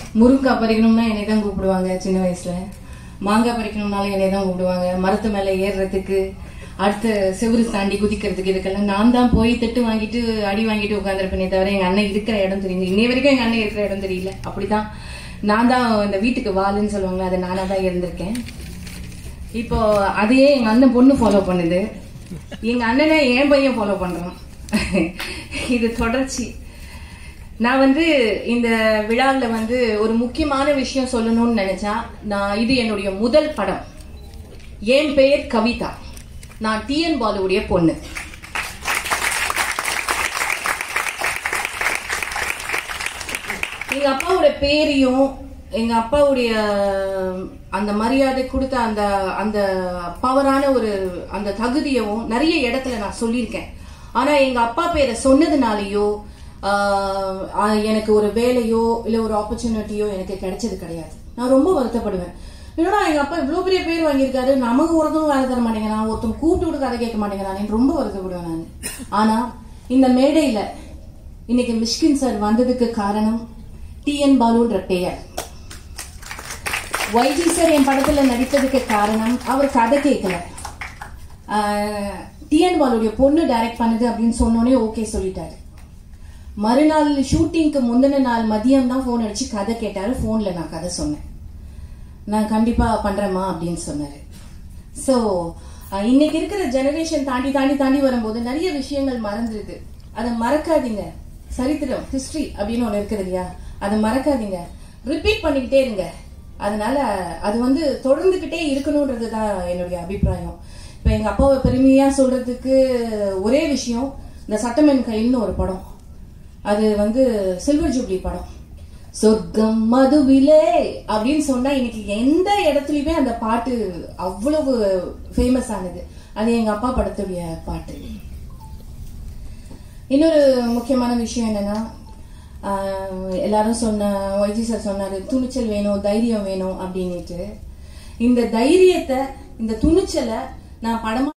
முருங்காய் பறிக்கணும்னா என்னை தான் கூப்பிடுவாங்க சின்ன வயசுல மாங்காய் பறிக்கணும்னாலும் என்னை தான் கூப்பிடுவாங்க மரத்து மேல ஏறுறதுக்கு அடுத்த செவுரு தாண்டி குதிக்கிறதுக்கு இதுக்கெல்லாம் நான் தான் போய் திட்டு வாங்கிட்டு அடி வாங்கிட்டு உட்காந்துருப்பேனே தவிர எங்க அண்ணன் இருக்கிற இடம் தெரியுது இன்னை வரைக்கும் எங்க அண்ணன் இருக்கிற இடம் தெரியல அப்படிதான் நான் தான் இந்த வீட்டுக்கு வாளுன்னு சொல்லுவாங்க அதை நானா தான் இருந்திருக்கேன் இப்போ அதையே எங்க அண்ணன் பொண்ணு ஃபாலோ பண்ணுது எங்க அண்ணனை என் பையன் ஃபாலோ பண்றான் இது தொடர்ச்சி நான் வந்து இந்த விழாவில் வந்து ஒரு முக்கியமான விஷயம் சொல்லணும்னு நினைச்சா நான் இது என்னுடைய முதல் படம் என் பெயர் கவிதா நான் டிஎன் பாலுவுடைய பொண்ணு எங்க அப்பாவோட பேரையும் எங்க அப்பாவுடைய அந்த மரியாதை கொடுத்த அந்த அந்த பவரான ஒரு அந்த தகுதியவும் நிறைய இடத்துல நான் சொல்லியிருக்கேன் ஆனா எங்க அப்பா பேரை சொன்னதுனாலயோ ஆஹ், ஆஹ், எனக்கு ஒரு வேலையோ இல்ல ஒரு ஆப்பர்ச்சுனிட்டியோ எனக்கு கிடைச்சது கிடையாது நான் ரொம்ப வருத்தப்படுவேன் என்னடா எங்க அப்பா இவ்வளவு பெரிய பேர் வாங்கியிருக்காரு நமக்கு ஒருத்தரும் வேலை தர மாட்டேங்கிறான் ஒருத்தன் கூப்பிட்டு விட்டு கதை கேட்க மாட்டேங்கிறான் ரொம்ப வருத்தப்படுவேன் நான் ஆனா இந்த மேடையில இன்னைக்கு மிஷ்கின் சார் வந்ததுக்கு காரணம் டிஎன் பாலுன்ற பெயர் வைஜி சார் என் படத்துல நடித்ததுக்கு காரணம் அவர் கதை கேட்கல டிஎன் பாலுடைய பொண்ணு டைரக்ட் பண்ணுது அப்படின்னு சொன்னோடனே ஓகே சொல்லிட்டாரு மறுநாள் ஷூட்டிங்க்கு முந்தின நாள் மதியம் தான் ஃபோன் அடிச்சு கதை கேட்டாரு ஃபோன்ல நான் கதை சொன்னேன் நான் கண்டிப்பா பண்றேம்மா அப்படின்னு சொன்னாரு சோ இன்னைக்கு இருக்கிற ஜெனரேஷன் தாண்டி தாண்டி தாண்டி வரும்போது நிறைய விஷயங்கள் மறந்துருது அதை மறக்காதீங்க சரித்திரம் ஹிஸ்டரி அப்படின்னு ஒண்ணு இருக்குது இல்லையா அதை மறக்காதீங்க ரிப்பீட் பண்ணிக்கிட்டே இருங்க அதனால அது வந்து தொடர்ந்துகிட்டே இருக்கணும்ன்றது தான் என்னுடைய அபிப்பிராயம் இப்ப எங்க அப்பாவை பெருமையா சொல்றதுக்கு ஒரே விஷயம் இந்த சட்டமென் கையில்னு ஒரு படம் அது வந்து சில்வர் ஜூப்ளி படம் சொர்க்கம் மதுவிலே அப்படின்னு சொன்னா இன்னைக்கு எந்த இடத்துலயுமே அந்த பாட்டு அவ்வளவு ஃபேமஸ் ஆனது அது எங்க அப்பா படத்துடைய பாட்டு இன்னொரு முக்கியமான விஷயம் என்னன்னா ஆஹ், எல்லாரும் சொன்ன ஒய்ஜி சார் சொன்னாரு துணிச்சல் வேணும் தைரியம் வேணும் அப்படின்னுட்டு இந்த தைரியத்தை இந்த துணிச்சலை நான் படமா